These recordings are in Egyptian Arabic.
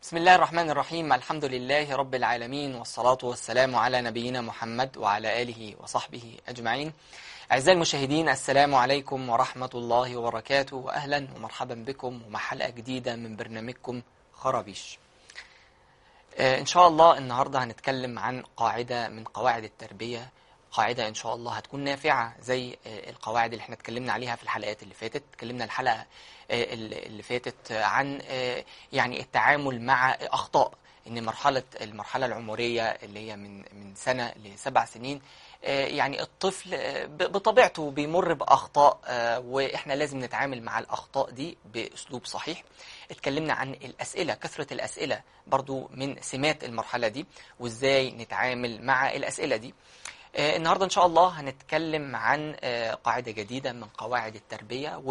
بسم الله الرحمن الرحيم الحمد لله رب العالمين والصلاة والسلام على نبينا محمد وعلى آله وصحبه أجمعين أعزائي المشاهدين السلام عليكم ورحمة الله وبركاته وأهلا ومرحبا بكم ومع حلقة جديدة من برنامجكم خرابيش آه، إن شاء الله النهاردة هنتكلم عن قاعدة من قواعد التربية قاعدة إن شاء الله هتكون نافعة زي آه، القواعد اللي احنا اتكلمنا عليها في الحلقات اللي فاتت اتكلمنا الحلقة آه، اللي اللي فاتت آه، عن آه، يعني التعامل مع أخطاء إن مرحلة المرحلة العمرية اللي هي من من سنة لسبع سنين آه، يعني الطفل آه، ب- بطبيعته بيمر بأخطاء آه، وإحنا لازم نتعامل مع الأخطاء دي بأسلوب صحيح اتكلمنا عن الأسئلة كثرة الأسئلة برضو من سمات المرحلة دي وإزاي نتعامل مع الأسئلة دي آه، النهاردة إن شاء الله هنتكلم عن آه، قاعدة جديدة من قواعد التربية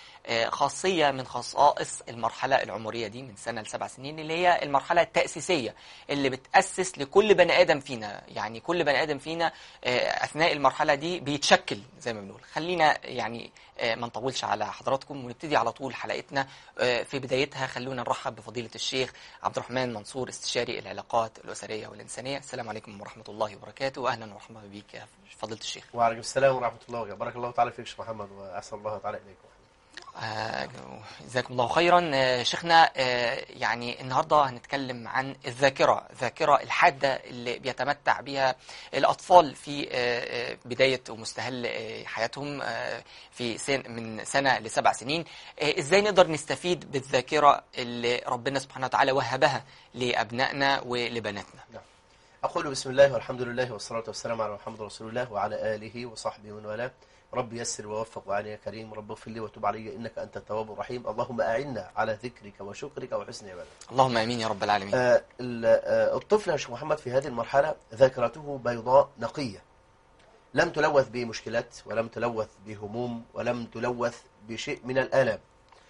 وخاصية من خصائص المرحلة العمرية دي من سنة لسبع سنين اللي هي المرحلة التأسيسية اللي بتأسس لكل بني آدم فينا يعني كل بني آدم فينا آه، أثناء المرحلة دي بيتشكل زي ما بنقول خلينا يعني آه، ما نطولش على حضراتكم ونبتدي على طول حلقتنا آه، في بدايتها خلونا نرحب بفضيلة الشيخ عبد الرحمن منصور استشاري العلاقات الأسرية والإنسانية السلام عليكم ورحمة الله وبركاته وأهلا ومرحبا بك يا فضيلة الشيخ وعليكم السلام ورحمة الله وبركاته بارك الله تعالى فيك شيخ محمد وأحسن الله تعالى إليكم آه، جزاكم الله خيرا آه، شيخنا آه، يعني النهارده هنتكلم عن الذاكره الذاكره الحاده اللي بيتمتع بها الاطفال في آه، آه، بدايه ومستهل آه، حياتهم آه، في سن من سنه لسبع سنين آه، ازاي نقدر نستفيد بالذاكره اللي ربنا سبحانه وتعالى وهبها لابنائنا ولبناتنا أقول بسم الله والحمد لله والصلاة والسلام على محمد رسول الله وعلى آله وصحبه ومن والاه رب يسر ووفق وعني يا كريم رب اغفر لي وتب علي إنك أنت التواب الرحيم اللهم أعنا على ذكرك وشكرك وحسن عبادتك اللهم امين يا رب العالمين آه، ال- آه، الطفل يا شيخ محمد في هذه المرحلة ذاكرته بيضاء نقية لم تلوث بمشكلات ولم تلوث بهموم ولم تلوث بشيء من الآلام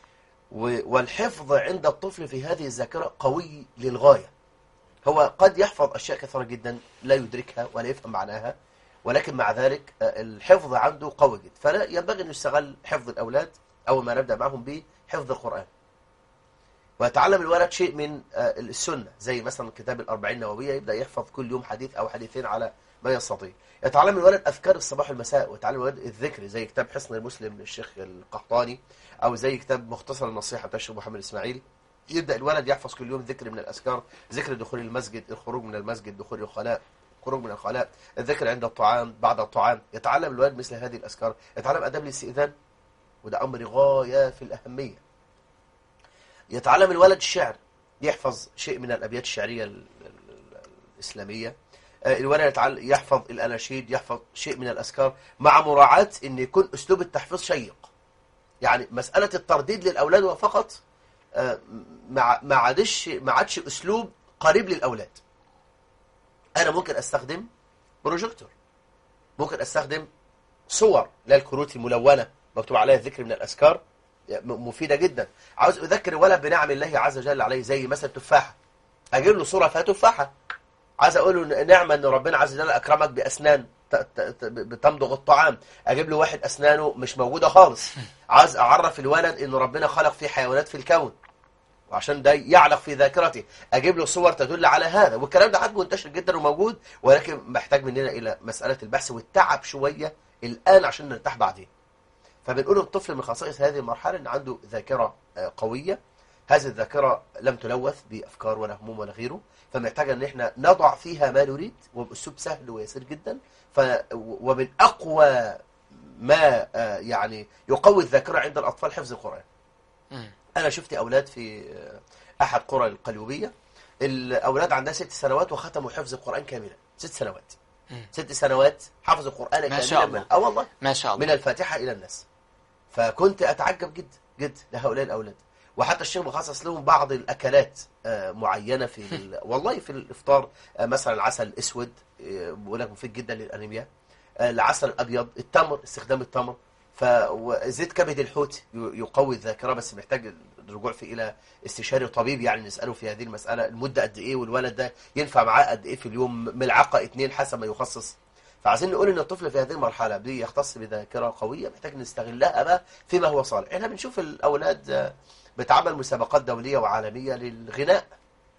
و- والحفظ عند الطفل في هذه الذاكرة قوي للغاية هو قد يحفظ أشياء كثيرة جدا لا يدركها ولا يفهم معناها ولكن مع ذلك آه، الحفظ عنده قوي جدا فلا ينبغي أن يستغل حفظ الأولاد أول ما نبدأ معهم بحفظ القرآن ويتعلم الولد شيء من آه، السنة زي مثلا كتاب الأربعين النووية يبدأ يحفظ كل يوم حديث أو حديثين على ما يستطيع يتعلم الولد أذكار الصباح والمساء ويتعلم الولد الذكر زي كتاب حصن المسلم للشيخ القحطاني أو زي كتاب مختصر النصيحة بتاع الشيخ محمد إسماعيل يبدأ الولد يحفظ كل يوم ذكر من الأذكار ذكر دخول المسجد الخروج من المسجد دخول الخلاء خروج من الخلاء الذكر عند الطعام بعد الطعام يتعلم الولد مثل هذه الأذكار يتعلم أداب الاستئذان وده أمر غاية في الأهمية يتعلم الولد الشعر يحفظ شيء من الأبيات الشعرية ال- ال- ال- الإسلامية آه، الولد يتعل- يحفظ الأناشيد يحفظ شيء من الأذكار مع مراعاة أن يكون أسلوب التحفيظ شيق يعني مسألة الترديد للأولاد وفقط آه، ما ما عادش ما عادش أسلوب قريب للأولاد أنا ممكن أستخدم بروجيكتور ممكن أستخدم صور لا الكروت الملونة مكتوب عليها ذكر من الأذكار م- مفيدة جدا عاوز أذكر الولد بنعم الله عز وجل عليه زي مثلا تفاحة أجيب له صورة فيها تفاحة عايز أقول له نعمة أن ربنا عز وجل أكرمك بأسنان ت- ت- ت- بتمضغ الطعام أجيب له واحد أسنانه مش موجودة خالص عايز أعرف الولد أن ربنا خلق فيه حيوانات في الكون وعشان ده يعلق في ذاكرته اجيب له صور تدل على هذا والكلام ده حد منتشر جدا وموجود ولكن محتاج مننا الى مساله البحث والتعب شويه الان عشان نرتاح بعدين فبنقول الطفل من خصائص هذه المرحله ان عنده ذاكره آه، قويه هذه الذاكره لم تلوث بافكار ولا هموم ولا غيره فمحتاجه ان احنا نضع فيها ما نريد وباسلوب سهل ويسير جدا ف ومن اقوى ما آه، يعني يقوي الذاكره عند الاطفال حفظ القران مم. انا شفت اولاد في احد قرى القليوبيه الاولاد عندها ست سنوات وختموا حفظ القران كاملا ست سنوات مم. ست سنوات حفظوا القران ما كاملا شاء الله. من- اه والله ما شاء الله من الفاتحه الى الناس فكنت اتعجب جدا جدا لهؤلاء الاولاد وحتى الشيخ مخصص لهم بعض الاكلات آه، معينه في ال... والله في الافطار آه، مثلا العسل الاسود آه، بيقول لك مفيد جدا للانيميا آه، العسل الابيض التمر استخدام التمر فزيت كبد الحوت ي- يقوي الذاكره بس محتاج الرجوع في الى استشاري طبيب يعني نساله في هذه المساله المده قد ايه والولد ده ينفع معاه قد ايه في اليوم ملعقه اتنين حسب ما يخصص فعايزين نقول ان الطفل في هذه المرحله بيختص بذاكره قويه محتاج نستغلها بقى فيما هو صالح احنا بنشوف الاولاد آه، بتعمل مسابقات دوليه وعالميه للغناء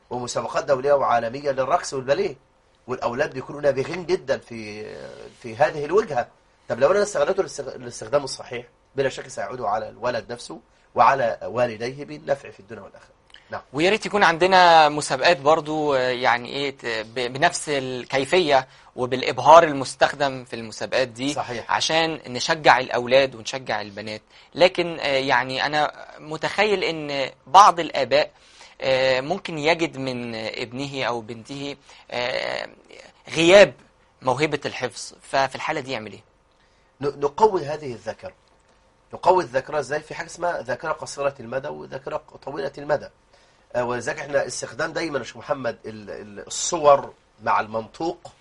ومسابقات دوليه وعالميه للرقص والباليه والاولاد بيكونوا نابغين جدا في في هذه الوجهه طب لو انا استغلته للاستغ- للاستخدام الصحيح بلا شك سيعود على الولد نفسه وعلى والديه بالنفع في الدنيا والاخره نعم ويا ريت يكون عندنا مسابقات برضو آه، يعني ايه ت- ب- بنفس الكيفيه وبالابهار المستخدم في المسابقات دي صحيح. عشان نشجع الاولاد ونشجع البنات لكن آه، يعني انا متخيل ان بعض الاباء آه، ممكن يجد من ابنه او بنته آه، غياب موهبه الحفظ ففي الحاله دي يعمل ايه ن- نقوي هذه الذاكره نقوي الذاكره ازاي في حاجه اسمها ذاكره قصيره المدى وذاكره طويله المدى آه، ولذلك احنا استخدام دايما يا شيخ محمد ال- ال- الصور مع المنطوق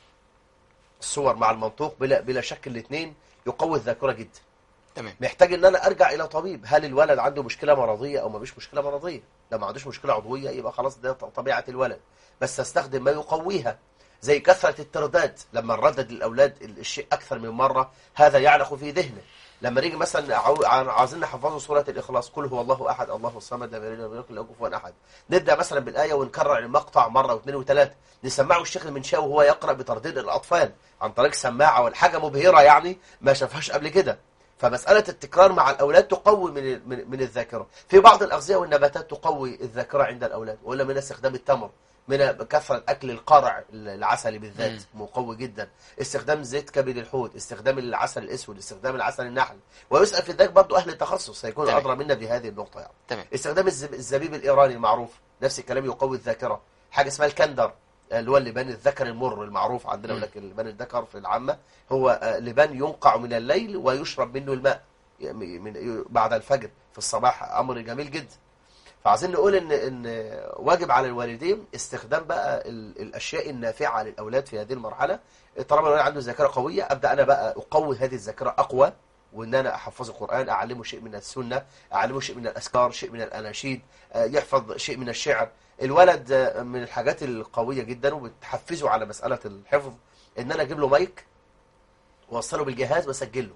الصور مع المنطوق بلا بلا شك الاثنين يقوي الذاكره جدا تمام محتاج ان انا ارجع الى طبيب هل الولد عنده مشكله مرضيه او ما فيش مشكله مرضيه لو ما عندوش مشكله عضويه يبقى خلاص ده طبيعه الولد بس استخدم ما يقويها زي كثره الترداد لما نردد للاولاد الشيء اكثر من مره هذا يعلق في ذهنه لما نيجي مثلا عاو- عاوزين نحفظه سوره الاخلاص قل هو الله احد الله الصمد لم يلد ولم يكن له كفوا احد نبدا مثلا بالايه ونكرر المقطع مره واثنين وثلاثه نسمعه الشيخ المنشاوي وهو يقرا بترديد الاطفال عن طريق سماعه والحاجه مبهره يعني ما شافهاش قبل كده فمسألة التكرار مع الأولاد تقوي من من من الذاكرة في بعض الأغذية والنباتات تقوي الذاكرة عند الأولاد ولا من استخدام التمر من كثرة أكل القرع العسلي بالذات مم. مقوي جدا استخدام زيت كبد الحوت استخدام العسل الأسود استخدام العسل النحل ويسأل في ذلك برضه أهل التخصص سيكون تمام. أدرى منا بهذه النقطة يعني تمام استخدام الزب- الزبيب الإيراني المعروف نفس الكلام يقوي الذاكرة حاجة اسمها الكندر اللي هو اللبان الذكر المر المعروف عندنا مم. ولكن اللبان الذكر في العامة هو آه، لبان ينقع من الليل ويشرب منه الماء يعني من بعد الفجر في الصباح امر جميل جدا فعايزين نقول ان ان واجب على الوالدين استخدام بقى ال- الاشياء النافعه للاولاد في هذه المرحله طالما الولد عنده ذاكره قويه ابدا انا بقى اقوي هذه الذاكره اقوى وان انا احفظه القران اعلمه شيء من السنه اعلمه شيء من الاذكار شيء من الاناشيد آه، يحفظ شيء من الشعر الولد آه، من الحاجات القويه جدا وبتحفزه على مساله الحفظ ان انا اجيب له مايك واوصله بالجهاز واسجله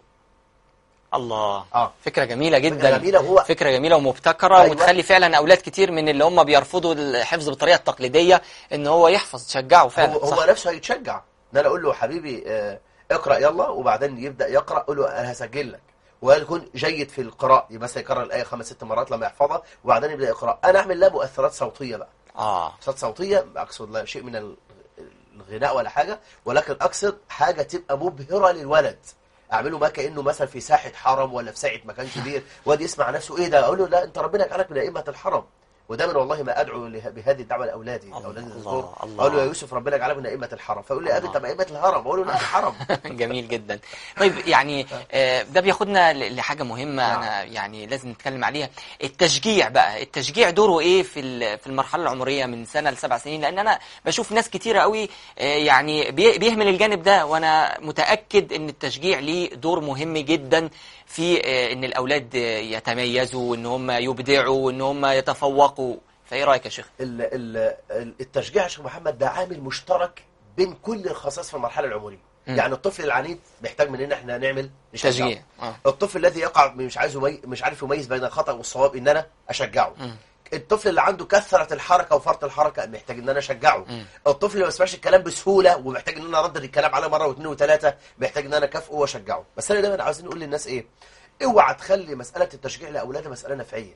الله اه فكره جميله فكرة جدا جميله هو فكرة جميلة ومبتكرة أيوة. وتخلي فعلا أولاد كتير من اللي هم بيرفضوا الحفظ بالطريقة التقليدية إن هو يحفظ تشجعه فعلا هو, صح هو نفسه هيتشجع ان انا اقول له حبيبي آه، اقرا يلا وبعدين يبدا يقرا اقول له انا هسجل لك ويكون جيد في القراءه يبقى مثلا يكرر الايه خمس ست مرات لما يحفظها وبعدين يبدا يقرا انا اعمل له مؤثرات صوتيه بقى آه مؤثرات صوتيه اقصد لا شيء من ال- الغناء ولا حاجه ولكن اقصد حاجه تبقى مبهره للولد اعمله ما كانه مثلا في ساحه حرم ولا في ساحه مكان كبير واد يسمع نفسه ايه ده اقول له لا انت ربنا يجعلك من ائمه الحرم ودايما والله ما ادعو له- بهذه الدعوه لاولادي الله، اولادي الله، الذكور الله. اقول له يا يوسف ربنا يجعلك من ائمه الحرم فيقول لي يا ابي انت من ائمه الهرم اقول له لا الحرم جميل جدا طيب يعني آه، ده بياخدنا ل- لحاجة مهمة نعم. أنا يعني لازم نتكلم عليها التشجيع بقى التشجيع دوره إيه في ال- في المرحلة العمرية من سنة لسبع سنين لأن أنا بشوف ناس كتيرة قوي آه، يعني بي- بيهمل الجانب ده وأنا متأكد إن التشجيع ليه دور مهم جدا في آه، إن الأولاد آه، يتميزوا وإن هم يبدعوا وإن هم يتفوقوا فإيه رأيك يا شيخ؟ ال- ال- ال- التشجيع يا شيخ محمد ده عامل مشترك بين كل الخصائص في المرحله العمريه مم. يعني الطفل العنيد محتاج مننا احنا نعمل نشجعه. تشجيع آه. الطفل الذي يقع مش عايز يمي... مش عارف يميز بين الخطا والصواب ان انا اشجعه مم. الطفل اللي عنده كثره الحركه وفرط الحركه محتاج ان انا اشجعه مم. الطفل اللي ما بيسمعش الكلام بسهوله ومحتاج ان انا اردد الكلام عليه مره واثنين وثلاثه محتاج ان انا اكافئه واشجعه بس انا دايما عاوزين نقول للناس ايه اوعى تخلي مساله التشجيع لاولادها مساله نفعيه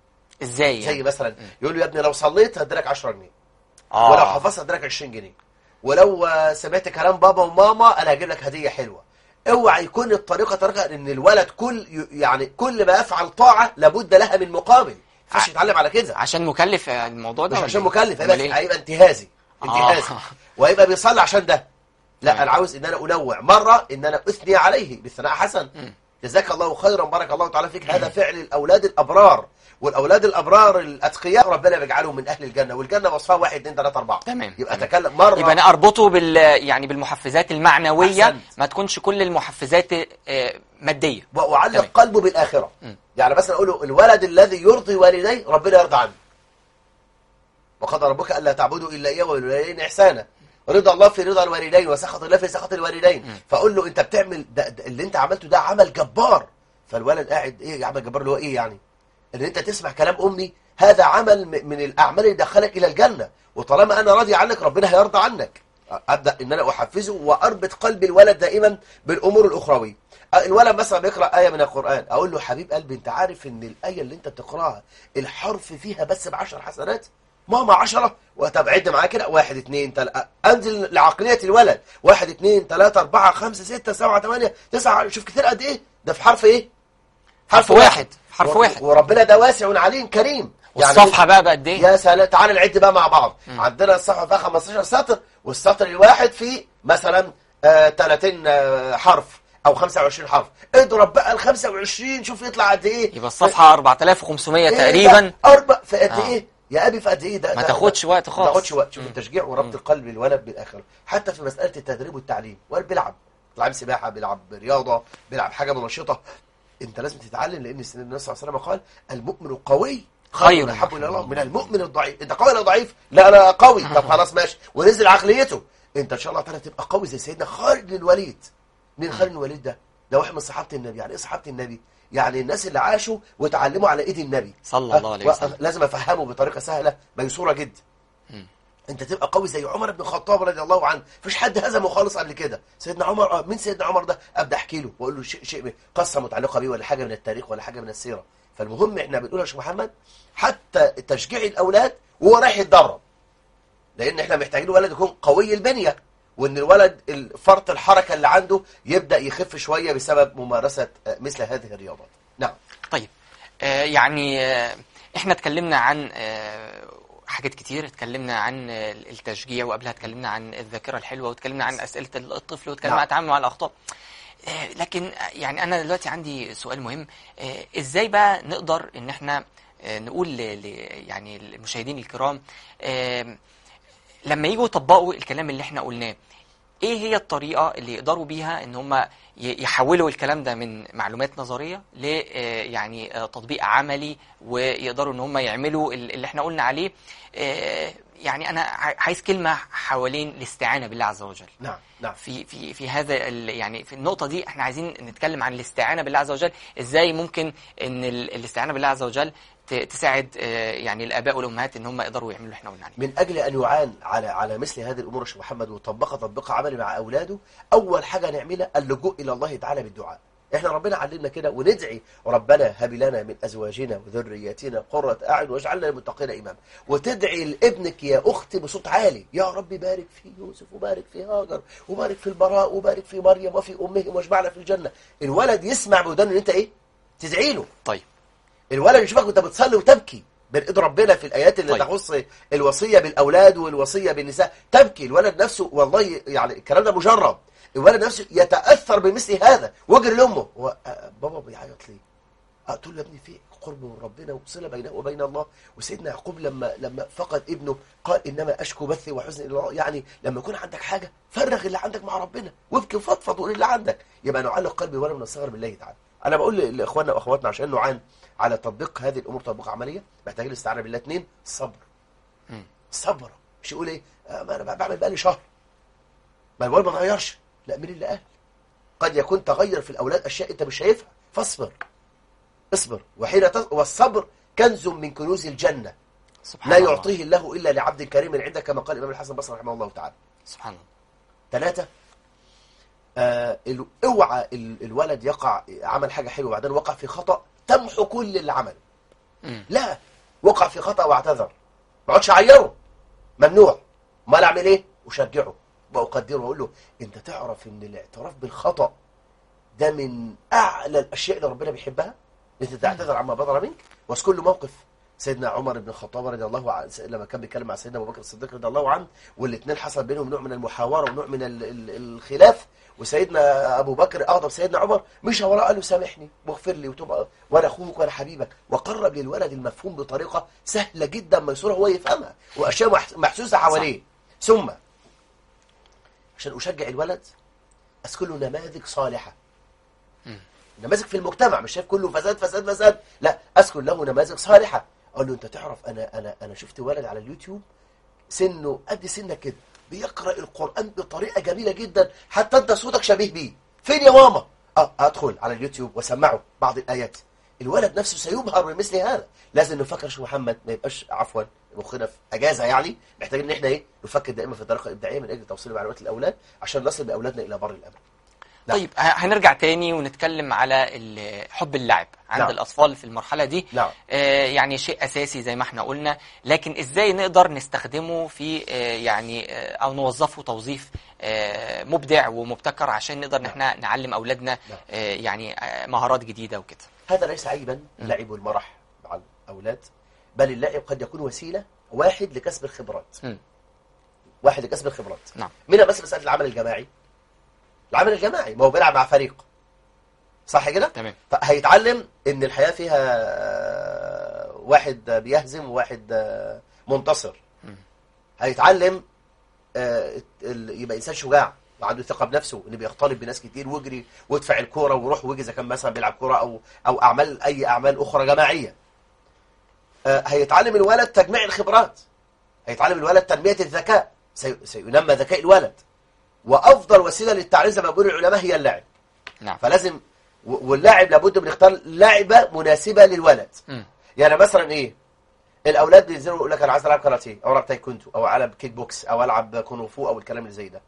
إزاي زي يعني؟ مثلا يقول له يا ابني لو صليت هديلك 10 جنيه آه. ولو حفظت هديلك 20 جنيه ولو آه، سمعت كلام بابا وماما انا هجيب لك هديه حلوه اوعى يكون الطريقه طريقه ان الولد كل يعني كل ما يفعل طاعه لابد لها من مقابل مفيش ع- يتعلم على كده عشان مكلف الموضوع ده مش ولا عشان إيه؟ مكلف أمال هيبقى إيه؟ هيبقى انتهازي آه. انتهازي وهيبقى بيصلي عشان ده لا تمام. انا عاوز ان انا انوع مره ان انا اثني عليه بالثناء حسن مم. جزاك الله خيرا بارك الله تعالى فيك هذا فعل الاولاد الابرار والاولاد الابرار الاتقياء ربنا بيجعلهم من اهل الجنه والجنه وصفها واحد اثنين ثلاثه اربعه تمام، يبقى تمام. تكلم مره يبقى انا اربطه بال يعني بالمحفزات المعنويه أحسنت. ما تكونش كل المحفزات آه، ماديه واعلق تمام. قلبه بالاخره مم. يعني مثلا اقول له الولد الذي يرضي والديه ربنا يرضى عنه وقضى ربك الا تعبدوا الا اياه وبالوالدين احسانا رضا الله في رضا الوالدين وسخط الله في سخط الوالدين فاقول له انت بتعمل ده ده اللي انت عملته ده عمل جبار فالولد قاعد ايه عمل جبار اللي هو ايه يعني ان انت تسمع كلام امي هذا عمل م- من الاعمال اللي دخلك الى الجنه وطالما انا راضي عنك ربنا هيرضى عنك ابدا ان انا احفزه واربط قلب الولد دائما بالامور الاخرويه الولد مثلا بيقرا ايه من القران اقول له حبيب قلبي انت عارف ان الايه اللي انت بتقراها الحرف فيها بس بعشر حسنات ماما عشرة وطب عد معايا كده واحد اتنين تلاتة انزل لعقلية الولد واحد اتنين تلاتة اربعة خمسة ستة سبعة تمانية تسعة شوف كتير قد ايه ده في حرف ايه حرف واحد حرف و- واحد وربنا ده واسع عليم كريم والصفحة بقى بقد ايه يا سلام تعال نعد بقى مع بعض عندنا الصفحه فيها 15 سطر والسطر الواحد فيه مثلا آه 30 آه حرف او 25 حرف اضرب بقى ال 25 شوف يطلع قد ايه يبقى الصفحة 4500 إيه تقريبا ده؟ اربع في قد آه. ايه يا ابي في قد ايه ده ما ده- تاخدش وقت ما خالص. تاخدش وقت شوف مم. التشجيع وربط القلب الولد بالاخره حتى في مساله التدريب والتعليم الولد بيلعب بيلعب سباحه بيلعب رياضه بيلعب حاجه منشطه انت لازم تتعلم لان النبي صلى الله عليه وسلم قال المؤمن القوي خير احب الى الله من المؤمن الضعيف انت قوي ولا ضعيف لا انا قوي طب خلاص ماشي ونزل عقليته انت ان شاء الله تعالى تبقى قوي زي سيدنا خالد بن الوليد مين خالد بن الوليد ده ده واحد من صحابه النبي يعني ايه صحابه النبي يعني الناس اللي عاشوا وتعلموا على ايد النبي صلى الله عليه و- وسلم لازم افهمه بطريقه سهله ميسوره جدا مم. انت تبقى قوي زي عمر بن الخطاب رضي الله عنه مفيش حد هزمه خالص قبل كده سيدنا عمر اه مين سيدنا عمر ده ابدا احكي له واقول له شيء شيء قصه متعلقه بيه ولا حاجه من التاريخ ولا حاجه من السيره فالمهم احنا بنقول يا شيخ محمد حتى تشجيع الاولاد وهو رايح يتدرب لان احنا محتاجين ولد يكون قوي البنيه وان الولد ال- فرط الحركه اللي عنده يبدا يخف شويه بسبب ممارسه آه، مثل هذه الرياضات نعم طيب آه يعني آه احنا اتكلمنا عن آه حاجات كتير اتكلمنا عن آه، التشجيع وقبلها اتكلمنا عن الذاكرة الحلوة واتكلمنا عن أسئلة الطفل واتكلمنا نعم. عن التعامل مع الأخطاء آه، لكن آه، يعني أنا دلوقتي عندي سؤال مهم آه، إزاي بقى نقدر إن احنا آه، نقول ل- ل- يعني المشاهدين الكرام آه، لما يجوا يطبقوا الكلام اللي احنا قلناه ايه هي الطريقة اللي يقدروا بيها ان هم ي- يحولوا الكلام ده من معلومات نظرية ل آه، يعني آه، تطبيق عملي ويقدروا ان هم يعملوا ال- اللي احنا قلنا عليه آه، يعني انا ع- عايز كلمة حوالين الاستعانة بالله عز وجل نعم نعم في في في هذا ال- يعني في النقطة دي احنا عايزين نتكلم عن الاستعانة بالله عز وجل ازاي ممكن ان ال- الاستعانة بالله عز وجل ت- تساعد آه، يعني الاباء والامهات ان هم يقدروا يعملوا اللي احنا قلنا عليه من اجل ان يعان على على مثل هذه الامور يا شيخ محمد وطبقها تطبيق عملي مع اولاده اول حاجه نعملها اللجوء الى الله تعالى بالدعاء احنا ربنا علمنا كده وندعي ربنا هب لنا من ازواجنا وذرياتنا قرة اعين واجعلنا للمتقين اماما وتدعي لابنك يا اختي بصوت عالي يا رب بارك في يوسف وبارك في هاجر وبارك في البراء وبارك في مريم وفي امهم واجمعنا في الجنه الولد يسمع بودانه ان انت ايه تدعي له طيب الولد يشوفك وانت بتصلي وتبكي بين ايد ربنا في الايات اللي طيب. تخص الوصيه بالاولاد والوصيه بالنساء تبكي الولد نفسه والله يعني الكلام ده مجرب الولد نفسه يتاثر بمثل هذا ويجري لامه هو آه، بابا بيعيط ليه؟ آه، تقول له يا ابني في قرب من ربنا وصله بينه وبين الله وسيدنا يعقوب لما لما فقد ابنه قال انما اشكو بثي وحزني الى الله يعني لما يكون عندك حاجه فرغ اللي عندك مع ربنا وابكي وفضفض وقول اللي عندك يبقى نعلق قلبي ولا من الصغر بالله تعالى انا بقول لاخواننا واخواتنا عشان نعان على تطبيق هذه الامور تطبيق عمليه محتاجين الاستعانه بالله اثنين صبر مم. صبر مش يقول ايه آه، ما انا بعمل بقالي شهر ما الولد ما اتغيرش لا مين اللي قال قد يكون تغير في الاولاد اشياء انت مش شايفها فاصبر اصبر وحين تص... والصبر كنز من كنوز الجنه سبحان لا الله. يعطيه الله الا لعبد كريم عندك كما قال الامام الحسن البصري رحمه الله تعالى سبحان الله ثلاثة آه ال- اوعى ال- الولد يقع عمل حاجة حلوة وبعدين وقع في خطأ تمحو كل اللي عمله مم. لا وقع في خطأ واعتذر ما اقعدش اعيره ممنوع امال اعمل ايه اشجعه واقدره واقول له انت تعرف ان الاعتراف بالخطأ ده من اعلى الاشياء اللي ربنا بيحبها انت تعتذر عما بدر منك واذكر له موقف سيدنا عمر بن الخطاب رضي الله عنه لما كان بيتكلم مع سيدنا ابو بكر الصديق رضي الله عنه والاثنين حصل بينهم نوع من المحاوره ونوع من ال- ال- الخلاف وسيدنا ابو بكر اغضب سيدنا عمر مشى وراه قال له سامحني واغفر لي وتوب وانا اخوك وانا حبيبك وقرب للولد المفهوم بطريقه سهله جدا ميسوره هو يفهمها واشياء مح- محسوسه حواليه ثم عشان اشجع الولد اذكر له نماذج صالحه نماذج في المجتمع مش شايف كله فساد فساد فساد لا اذكر له نماذج صالحه اقول له انت تعرف انا انا انا شفت ولد على اليوتيوب سنه قد سنك كده بيقرا القران بطريقه جميله جدا حتى انت صوتك شبيه بيه فين يا ماما اه ادخل على اليوتيوب واسمعه بعض الايات الولد نفسه سيبهر بمثل هذا لازم نفكر شو محمد ما يبقاش عفوا مخنا في اجازه يعني محتاجين ان احنا ايه نفكر دائما في طريقه ابداعيه من اجل توصيل معلومات الاولاد عشان نصل باولادنا الى بر الامان نعم. طيب ه- هنرجع تاني ونتكلم على ال- حب اللعب عند نعم. الأطفال في المرحلة دي نعم. آه، يعني شيء أساسي زي ما احنا قلنا لكن إزاي نقدر نستخدمه في آه، يعني آه، أو نوظفه توظيف آه، مبدع ومبتكر عشان نقدر ان احنا نعلم أولادنا نعم. آه، يعني آه، مهارات جديدة وكده هذا ليس عيبا اللعب والمرح مع الاولاد بل اللعب قد يكون وسيله واحد لكسب الخبرات مم. واحد لكسب الخبرات نعم منها بس مساله العمل الجماعي العمل الجماعي ما هو بيلعب مع فريق صح كده تمام فهيتعلم ان الحياه فيها آه، واحد بيهزم وواحد آه، منتصر مم. هيتعلم آه، ال- يبقى انسان شجاع وعنده ثقه بنفسه ان بيختلط بناس كتير ويجري ويدفع الكوره ويروح ويجي اذا كان مثلا بيلعب كوره او او اعمال اي اعمال اخرى جماعيه آه، هيتعلم الولد تجميع الخبرات هيتعلم الولد تنميه الذكاء سي- سينمى ذكاء الولد وافضل وسيله للتعليم زي ما بيقول العلماء هي اللعب نعم فلازم و- واللاعب لابد من اختار لعبه مناسبه للولد مم. يعني مثلا ايه الاولاد بينزلوا يقول لك انا عايز العب كاراتيه او العب تايكوندو او العب كيك بوكس او العب كونغ فو او الكلام اللي زي ده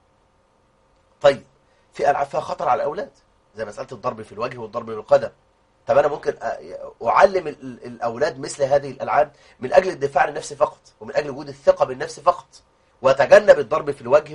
طيب في العاب فيها خطر على الاولاد زي مساله الضرب في الوجه والضرب بالقدم طب انا ممكن أ- اعلم ال- ال- الاولاد مثل هذه الالعاب من اجل الدفاع عن النفس فقط ومن اجل وجود الثقه بالنفس فقط وتجنب الضرب في الوجه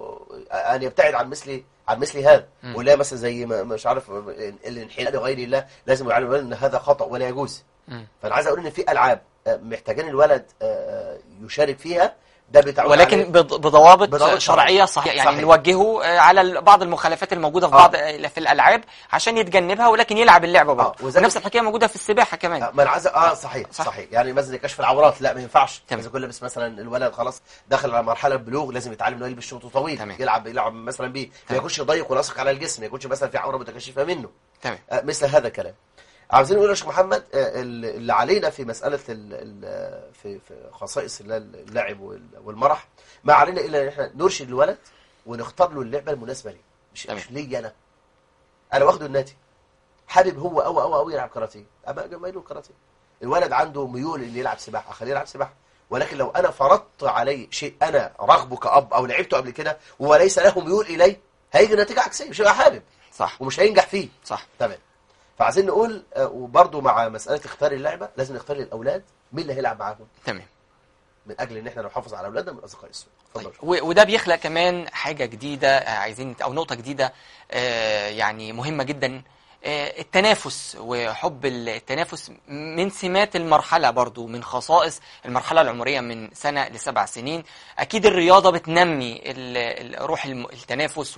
وان يبتعد عن مثل عن مثل هذا مم. ولا مثلا زي ما مش عارف الانحناء لغير الله لازم يعلم الولد ان هذا خطا ولا يجوز مم. فانا عايز اقول ان في العاب آه، محتاجين الولد آه، يشارك فيها ده بتعود ولكن عليه- بض- بضوابط, بضوابط شرعية صحيحة يعني صحيح. نوجهه آه، على ال- بعض المخالفات الموجودة في آه. بعض آه، في الألعاب عشان يتجنبها ولكن يلعب اللعبة برضه وذلك- ونفس الحكاية موجودة في السباحة كمان آه، ما انا عايز اه صحيح صح. صحيح يعني مثلا كشف العورات لا ما ينفعش تمام. اذا كل لابس مثلا الولد خلاص داخل على مرحله البلوغ لازم يتعلم انه يلبس شورت طويل تمام. يلعب يلعب مثلا بيه ما تمام. يكونش ضيق ولاصق على الجسم ما يكونش مثلا في عوره متكشفه منه تمام آه، مثل هذا الكلام عاوزين نقول يا شيخ محمد آه، ال- اللي علينا في مساله ال- ال- في في خصائص ال- اللعب وال- والمرح ما علينا الا ان احنا نرشد الولد ونختار له اللعبه المناسبه ليه مش تمام. مش ليا انا انا واخده الناتي حابب هو او او او يلعب كاراتيه ابقى جمايله الكاراتيه الولد عنده ميول ان يلعب سباحه اخليه يلعب سباحه ولكن لو انا فرضت عليه شيء انا رغبه كاب او لعبته قبل كده وليس له ميول اليه هيجي نتيجه عكسيه مش هيبقى حابب صح ومش هينجح فيه صح تمام فعايزين نقول آه، وبرضه مع مساله اختيار اللعبه لازم نختار للاولاد مين اللي هيلعب معاهم تمام من اجل ان احنا نحافظ على اولادنا من اصدقاء السوء اتفضل طيب. و- وده بيخلق كمان حاجة جديدة آه، عايزين أو نقطة جديدة آه، يعني مهمة جدا آه، التنافس وحب التنافس من سمات المرحلة برضو من خصائص المرحلة العمرية من سنة لسبع سنين أكيد الرياضة بتنمي ال- ال- روح الم- التنافس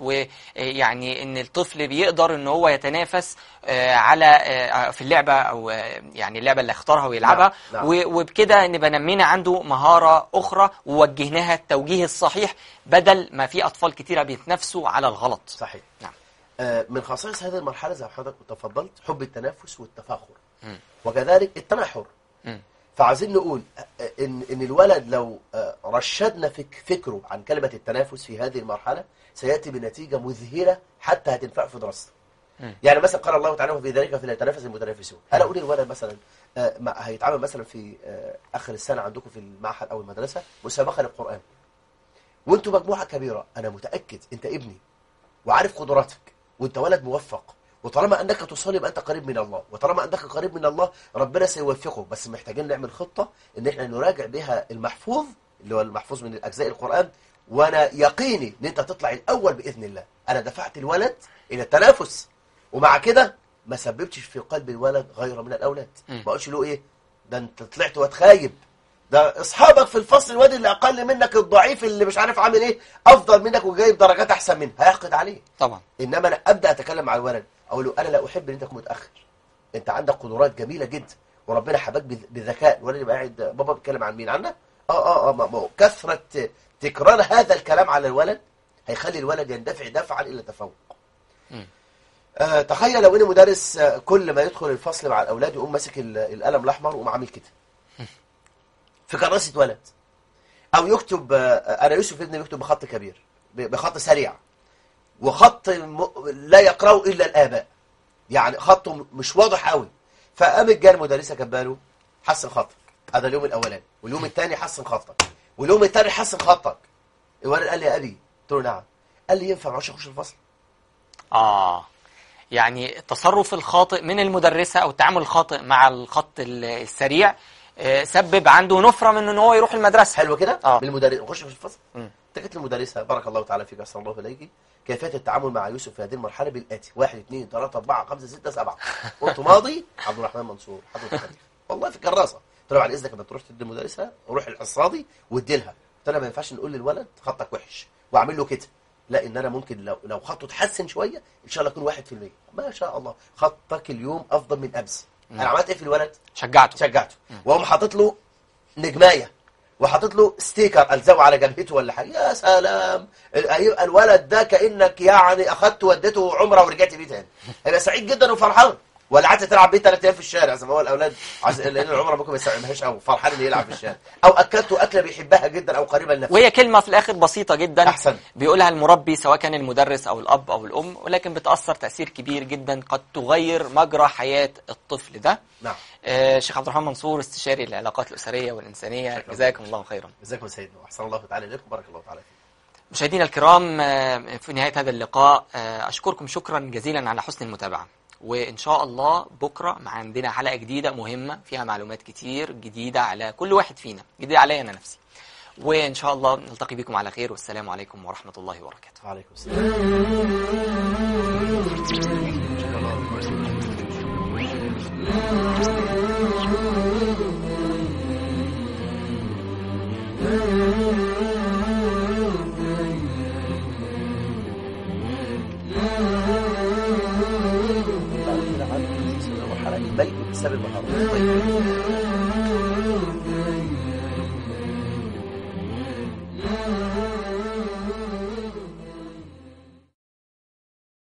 ويعني إن الطفل بيقدر إن هو يتنافس آه، على آه، في اللعبة أو آه، يعني اللعبة اللي اختارها ويلعبها نعم. و- وبكده نبقى نمينا عنده مهارة أخرى ووجهناها التوجيه الصحيح بدل ما في أطفال كتيرة بيتنافسوا على الغلط صحيح نعم آه، من خصائص هذه المرحله زي ما حضرتك تفضلت حب التنافس والتفاخر مم. وكذلك التناحر مم. فعايزين نقول آه، ان ان الولد لو آه، رشدنا فك فكره عن كلمه التنافس في هذه المرحله سياتي بنتيجه مذهله حتى هتنفع في دراسته مم. يعني مثلا قال الله تعالى وفي ذلك فليتنافس المتنافسون انا اقول للولد مثلا آه، ما- هيتعامل مثلا في آه، اخر السنه عندكم في المعهد او المدرسه مسابقه للقران وانتوا مجموعه كبيره انا متاكد انت ابني وعارف قدراتك وانت ولد موفق وطالما انك تصلي يبقى انت قريب من الله وطالما انك قريب من الله ربنا سيوفقه بس محتاجين نعمل خطه ان احنا نراجع بها المحفوظ اللي هو المحفوظ من الاجزاء القران وانا يقيني ان انت تطلع الاول باذن الله انا دفعت الولد الى التنافس ومع كده ما سببتش في قلب الولد غير من الاولاد مم. ما قلتش له ايه ده انت طلعت وتخايب ده اصحابك في الفصل الواد اللي اقل منك الضعيف اللي مش عارف عامل ايه افضل منك وجايب درجات احسن منه هيحقد عليه طبعا انما انا ابدا اتكلم مع الولد اقول له انا لا احب ان انت تكون متاخر انت عندك قدرات جميله جدا وربنا حباك بذ- بذكاء الولد يبقى قاعد بابا بيتكلم عن مين عنك اه اه اه ما- ما هو كثره تكرار هذا الكلام على الولد هيخلي الولد يندفع دفعا الى التفوق مم. آه تخيل لو ان مدرس آه، كل ما يدخل الفصل مع الاولاد يقوم ماسك ال- القلم الاحمر ويقوم عامل كده في كراسه ولد او يكتب آه، انا يوسف ابني بيكتب بخط كبير ب- بخط سريع وخط م- لا يقرأه الا الاباء يعني خطه م- مش واضح قوي فقامت جايه المدرسه كباله حسن خطك هذا اليوم الاولاني واليوم الثاني حسن خطك واليوم الثاني حسن خطك الولد قال لي يا ابي قلت له نعم قال لي ينفع ما اعرفش اخش الفصل اه يعني التصرف الخاطئ من المدرسة أو التعامل الخاطئ مع الخط ال- السريع آه، سبب عنده نفرة من ان هو يروح المدرسة حلو كده آه. من المدرس نخش في الفصل مم. اتجت المدرسه بارك الله تعالى فيك احسن الله اليك كيفيه التعامل مع يوسف في هذه المرحله بالاتي واحد اثنين ثلاثه اربعه خمسه سته سبعه قلت ماضي عبد الرحمن منصور حضرتك والله في كراسه قلت له بعد اذنك لما تروح تدي المدرسه روح الحصادي وادي لها قلت لها ما ينفعش نقول للولد خطك وحش واعمل له كده لا ان انا ممكن لو لو خطه اتحسن شويه ان شاء الله يكون واحد في المية ما شاء الله خطك اليوم افضل من امس انا عملت ايه في الولد شجعته شجعته واقوم حاطط له نجمايه وحاطط له ستيكر الزقه على جبهته ولا حاجه يا سلام ال- هيبقى الولد ده كانك يعني اخدته وديته عمره ورجعت بيه تاني هيبقى سعيد جدا وفرحان ولا قعدت تلعب بيه ثلاث ايام في الشارع زي ما هو الاولاد عايز لان العمره ممكن ما يستوعبهاش قوي فرحان انه يلعب في الشارع او اكلته اكله بيحبها جدا او قريبه لنفسه وهي كلمة في الآخر بسيطة جدا أحسن. بيقولها المربي سواء كان المدرس أو الأب أو الأم ولكن بتأثر تأثير كبير جدا قد تغير مجرى حياة الطفل ده نعم آه، شيخ عبد الرحمن منصور استشاري العلاقات الأسرية والإنسانية شكراً. جزاكم الله خيرا جزاكم سيدنا واحسن الله تعالى اليكم بارك الله تعالى فيكم مشاهدينا الكرام آه، في نهاية هذا اللقاء آه، أشكركم شكرا جزيلا على حسن المتابعة وإن شاء الله بكرة مع عندنا حلقة جديدة مهمة فيها معلومات كتير جديدة على كل واحد فينا جديدة عليا أنا نفسي وإن شاء الله نلتقي بكم على خير والسلام عليكم ورحمة الله وبركاته وعليكم السلام الملك بسبب المهارات